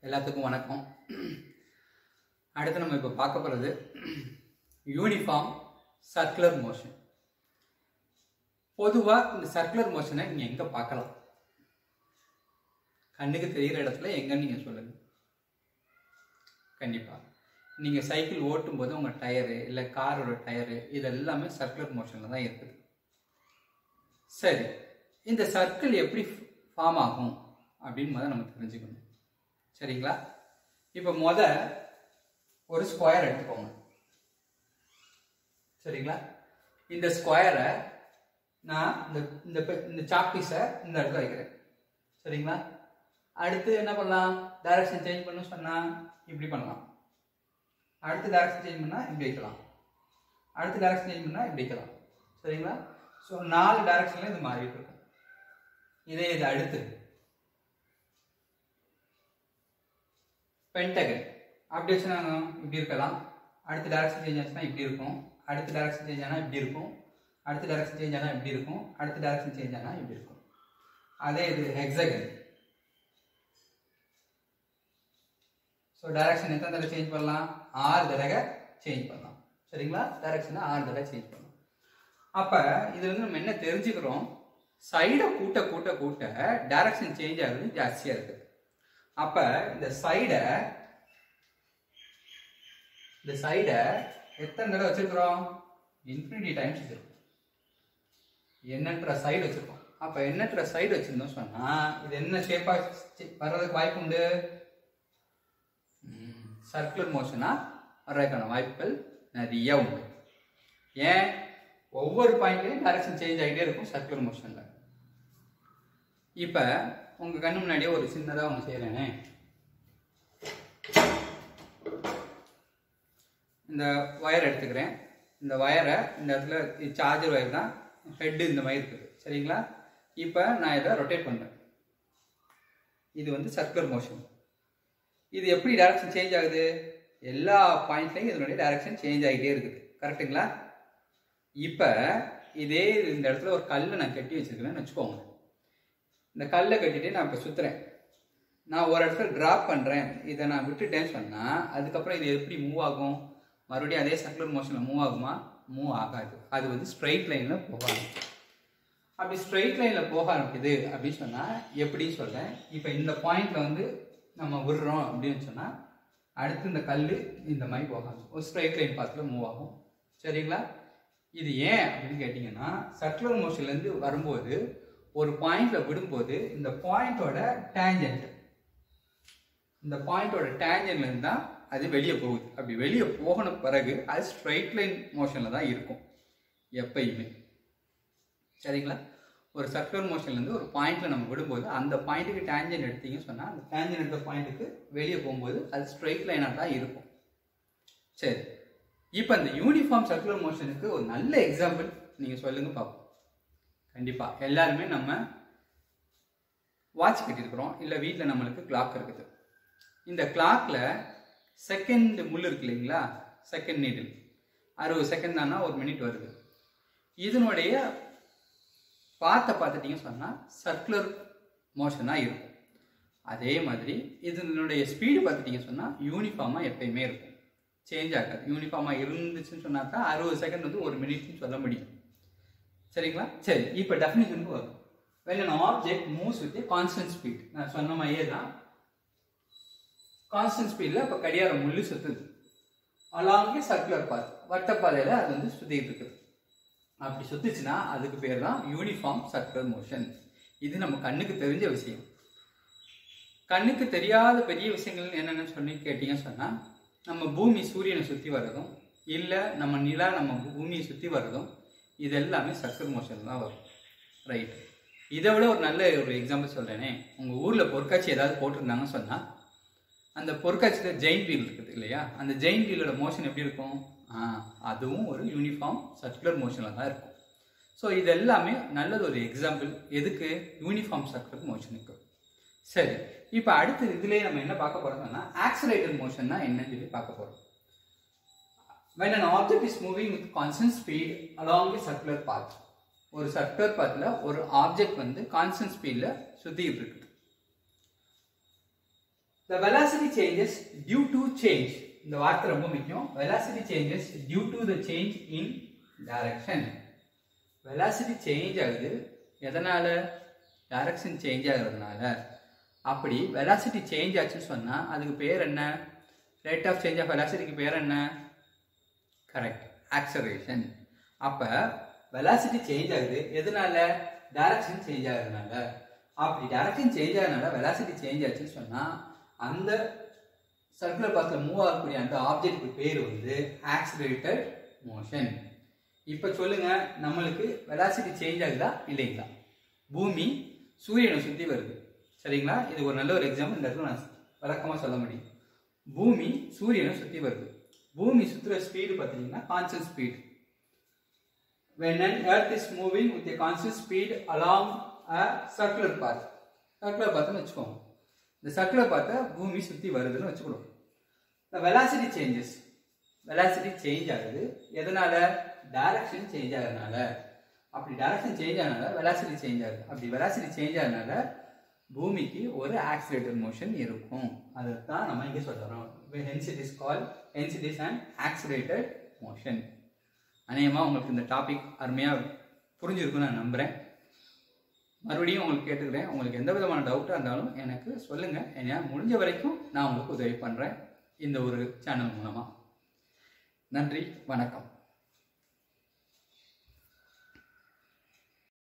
எல்லாத்துக்கும் வணக்கம் அடுத்து நம்ம இப்போ பார்க்க போகிறது யூனிஃபார்ம் சர்க்குலர் மோஷன் பொதுவாக இந்த சர்க்குலர் மோஷனை நீங்கள் எங்கே பார்க்கலாம் கண்ணுக்கு தெரிகிற இடத்துல எங்கன்னு நீங்கள் சொல்லுங்கள் கண்டிப்பாக நீங்கள் சைக்கிள் ஓட்டும் போது உங்கள் டயரு இல்லை காரோட டயரு இது எல்லாமே சர்க்குலர் மோஷனில் தான் இருக்குது சரி இந்த சர்க்கிள் எப்படி ஃபார்ம் ஆகும் அப்படின்னு முதல்ல நம்ம தெரிஞ்சுக்கணும் சரிங்களா இப்போ முத ஒரு ஸ்கொயர் எடுத்துக்கோங்க சரிங்களா இந்த ஸ்கொயரை நான் இந்த இந்த பெ- இந்த சாப்பீஸை இந்த இடத்துல வைக்கிறேன் சரிங்களா அடுத்து என்ன பண்ணலாம் டைரக்ஷன் சேஞ்ச் பண்ண சொன்னா இப்படி பண்ணலாம் அடுத்து டைரக்ஷன் சேஞ்ச் பண்ணால் இப்படி வைக்கலாம் அடுத்து டைரக்ஷன் சேஞ்ச் பண்ணால் இப்படி வைக்கலாம் சரிங்களா ஸோ நாலு டைரக்ஷனில் இது மாறிட்டு இருக்கும் இதே இது அடுத்து பென்டகன் அப்படி வச்சுனா இப்படி இருக்கலாம் அடுத்த டைரக்ஷன் சேஞ்ச் ஆச்சுன்னா இப்படி இருக்கும் அடுத்த டைரக்ஷன் சேஞ்ச் ஆனால் இப்படி இருக்கும் அடுத்த டைரக்ஷன் சேஞ்ச் ஆனால் இப்படி இருக்கும் அடுத்த டைரக்ஷன் சேஞ்ச் ஆனால் இப்படி இருக்கும் அதே இது ஹெக்ஸகன் ஸோ டைரக்ஷன் எத்தனை தடவை சேஞ்ச் பண்ணலாம் ஆறு தடவை சேஞ்ச் பண்ணலாம் சரிங்களா டைரக்ஷனை ஆறு தடவை சேஞ்ச் பண்ணலாம் அப்போ இது வந்து நம்ம என்ன தெரிஞ்சுக்கிறோம் சைடை கூட்ட கூட்ட கூட்ட டைரக்ஷன் சேஞ்ச் ஆகுது ஜாஸ்தியாக இருக்குது அப்போ இந்த சைடை இந்த சைடை எத்தனை தடவை வச்சிருக்கிறோம் இன்ஃபினிட்டி டைம்ஸ் வச்சிருக்கோம் எண்ணற்ற சைடு வச்சிருக்கோம் அப்போ எண்ணற்ற சைடு வச்சிருந்தோம் சொன்னா இது என்ன ஷேப்பா வர்றதுக்கு வாய்ப்பு உண்டு சர்க்குலர் மோஷனா வர்றதுக்கான வாய்ப்புகள் நிறைய உண்டு ஏன் ஒவ்வொரு பாயிண்ட்லையும் டைரக்ஷன் சேஞ்ச் ஆகிட்டே இருக்கும் சர்க்குலர் மோஷனில் இப்போ உங்கள் கண்ணு முன்னாடியே ஒரு சின்னதாக ஒன்று செய்கிறேனே இந்த ஒயர் எடுத்துக்கிறேன் இந்த ஒயரை இந்த இடத்துல சார்ஜர் ஒயர் தான் ஹெட்டு இந்த மாதிரி இருக்குது சரிங்களா இப்போ நான் இதை ரொட்டேட் பண்ணுறேன் இது வந்து சர்க்குலர் மோஷன் இது எப்படி டைரக்ஷன் சேஞ்ச் ஆகுது எல்லா பாயிண்ட்லையும் இதனுடைய டைரக்ஷன் சேஞ்ச் ஆகிட்டே இருக்குது கரெக்ட்டுங்களா இப்போ இதே இந்த இடத்துல ஒரு கல்லை நான் கட்டி வச்சிருக்கேன்னு வச்சுக்கோங்க இந்த கல்லை கட்டிட்டு நான் இப்போ சுற்றுறேன் நான் ஒரு இடத்துல ட்ராப் பண்ணுறேன் இதை நான் விட்டுட்டேன்னு சொன்னால் அதுக்கப்புறம் இது எப்படி மூவ் ஆகும் மறுபடியும் அதே சர்க்குலர் மோஷனில் மூவ் ஆகுமா மூவ் ஆகாது அது வந்து ஸ்ட்ரைட் லைனில் போகாது அப்படி ஸ்ட்ரைட் லைனில் போக ஆரம்பிக்குது அப்படின்னு சொன்னால் எப்படின்னு சொல்கிறேன் இப்போ இந்த பாயிண்ட்ல வந்து நம்ம விடுறோம் அப்படின்னு சொன்னால் அடுத்து இந்த கல் இந்த மாதிரி போகாது ஒரு ஸ்ட்ரைட் லைன் பாத்தில் மூவ் ஆகும் சரிங்களா இது ஏன் அப்படின்னு கேட்டிங்கன்னா சர்க்குலர் மோஷன்லேருந்து வரும்போது ஒரு பாயிண்ட்ல விடும்போது இந்த பாயிண்டோட டேஞ்சன்ட் இந்த பாயிண்டோட டேஞ்சன்ட்ல இருந்து தான் அது வெளியே போகுது அப்படி வெளியே போகன பிறகு அது ஸ்ட்ரைட் லைன் மோஷனில் தான் இருக்கும் எப்பயுமே சரிங்களா ஒரு சர்க்குலர் மோஷன்லேருந்து ஒரு பாயிண்ட்ல நம்ம விடும்போது அந்த பாயிண்ட்டுக்கு டேஞ்சன் எடுத்தீங்கன்னு சொன்னால் அந்த டேஞ்சன் எடுத்த பாயிண்ட்டுக்கு வெளியே போகும்போது அது ஸ்ட்ரைட் லைனாக தான் இருக்கும் சரி இப்போ இந்த யூனிஃபார்ம் சர்க்குலர் மோஷனுக்கு ஒரு நல்ல எக்ஸாம்பிள் நீங்கள் சொல்லுங்க பார்ப்போம் கண்டிப்பாக எல்லாருமே நம்ம வாட்ச் கட்டியிருக்கிறோம் இல்லை வீட்டில் நம்மளுக்கு கிளாக் இருக்குது இந்த கிளாக்ல செகண்ட் முள் இருக்கு இல்லைங்களா செகண்ட் நீடில் அறுபது செகண்ட் தானா ஒரு மினிட் வருது இதனுடைய பார்த்த பார்த்துட்டீங்கன்னு சொன்னால் சர்க்குலர் மோஷனாக இருக்கும் அதே மாதிரி இதனுடைய ஸ்பீடு பார்த்துட்டீங்கன்னு சொன்னால் யூனிஃபார்மாக எப்பயுமே இருக்கும் சேஞ்ச் ஆகாது யூனிஃபார்மாக இருந்துச்சுன்னு சொன்னா தான் அறுபது செகண்ட் வந்து ஒரு மினிட்னு சொல்ல முடியும் சரிங்களா சரி இப்போ டெஃபினிஷனுக்கு வரும் when an object moves with a constant speed நான் சொன்ன மாதிரியே தான் கான்ஸ்டன்ட் ஸ்பீடில் இப்போ கடியாரம் முள்ளு சுத்துது அலாங்கே சர்க்குலர் பாத் வட்டப்பாதையில் அது வந்து சுத்திட்டு இருக்குது அப்படி சுத்துச்சுன்னா அதுக்கு பேர் தான் யூனிஃபார்ம் சர்க்குலர் மோஷன் இது நம்ம கண்ணுக்கு தெரிஞ்ச விஷயம் கண்ணுக்கு தெரியாத பெரிய விஷயங்கள் என்னென்னு சொல்லி கேட்டீங்கன்னு சொன்னால் நம்ம பூமி சூரியனை சுற்றி வர்றதும் இல்லை நம்ம நிலா நம்ம பூமியை சுற்றி வர்றதும் இது எல்லாமே சர்க்குலர் மோஷன் தான் வரும் ரைட் இதை விட ஒரு நல்ல ஒரு எக்ஸாம்பிள் சொல்கிறேனே உங்கள் ஊரில் பொற்காட்சி ஏதாவது போட்டிருந்தாங்கன்னு சொன்னால் அந்த பொற்காட்சியில் ஜெயின் வீல் இருக்குது இல்லையா அந்த ஜெயின் வீலோட மோஷன் எப்படி இருக்கும் ஆ அதுவும் ஒரு யூனிஃபார்ம் சர்க்குலர் மோஷனில் தான் இருக்கும் ஸோ இது எல்லாமே நல்லது ஒரு எக்ஸாம்பிள் எதுக்கு யூனிஃபார்ம் சர்க்குலர் மோஷனுக்கு சரி இப்போ அடுத்து இதுலேயே நம்ம என்ன பார்க்க போகிறோம்னா ஆக்சலேட்டட் மோஷன்னா என்னன்னு சொல்லி பார்க்க போகிறோம் when an object is moving with constant speed along a circular path ஒரு சர்க்குலர் பாத்தில் ஒரு ஆப்ஜெக்ட் வந்து கான்ஸ்டன்ட் ஸ்பீடில் சுற்றிக்கிட்டு இருக்குது the velocity changes due to change இந்த வார்த்தை ரொம்ப முக்கியம் velocity changes due to the change in direction velocity change ஆகுது எதனால டைரக்ஷன் சேஞ்ச் ஆகுறதுனால அப்படி velocity சேஞ்ச் ஆச்சுன்னு சொன்னா அதுக்கு பேர் என்ன ரேட் ஆஃப் சேஞ்ச் ஆஃப் வெலாசிட்டிக்கு பேர் என்ன கரெக்ட் ஆக்சலரேஷன் அப்ப வெலாசிட்டி சேஞ்ச் ஆகுது எதனால டைரக்ஷன் சேஞ்ச் ஆகுறதுனால அப்படி டைரக்ஷன் சேஞ்ச் ஆகுறதுனால வெலாசிட்டி சேஞ்ச் ஆச்சுன்னு சொன்னா அந்த சர்க்குலர் பாத்ல மூவ் ஆகக்கூடிய அந்த ஆப்ஜெக்ட்க்கு பேர் வந்து ஆக்சிலேட்டட் மோஷன் இப்போ சொல்லுங்க நம்மளுக்கு வெலாசிட்டி சேஞ்ச் ஆகுதா இல்லைங்களா பூமி சூரியனை சுற்றி வருது சரிங்களா இது ஒரு நல்ல ஒரு எக்ஸாம்பிள் இந்த இடத்துல நான் விளக்கமாக சொல்ல முடியும் பூமி சூரியனை சுற்றி வருது பூமி சுற்றுற ஸ்பீடு பார்த்தீங்கன்னா constant speed when an earth is moving with a constant speed along a circular path circular pathனு வச்சுக்கோங்க இந்த circular path பூமி சுத்தி வருதுன்னு வச்சுக்கணும் the velocity changes velocity change ஆகுது எதனால டைரக்ஷன் சேஞ்ச் ஆகுறதுனால அப்படி டைரக்ஷன் சேஞ்ச் ஆனதால velocity சேஞ்ச் ஆகுது அப்படி velocity சேஞ்ச் ஆனதால பூமிக்கு ஒரு ஆக்சிலேட்டர் மோஷன் இருக்கும் அதைத்தான் நம்ம இங்கே சொல்றோம் hence it is called hence it is an accelerated motion அநேகமாக உங்களுக்கு இந்த டாபிக் அருமையாக புரிஞ்சிருக்குன்னு நான் நம்புகிறேன் மறுபடியும் உங்களுக்கு கேட்டுக்கிறேன் உங்களுக்கு எந்த விதமான டவுட்டாக இருந்தாலும் எனக்கு சொல்லுங்கள் என்னால் முடிஞ்ச வரைக்கும் நான் உங்களுக்கு உதவி பண்ணுறேன் இந்த ஒரு சேனல் மூலமாக நன்றி வணக்கம்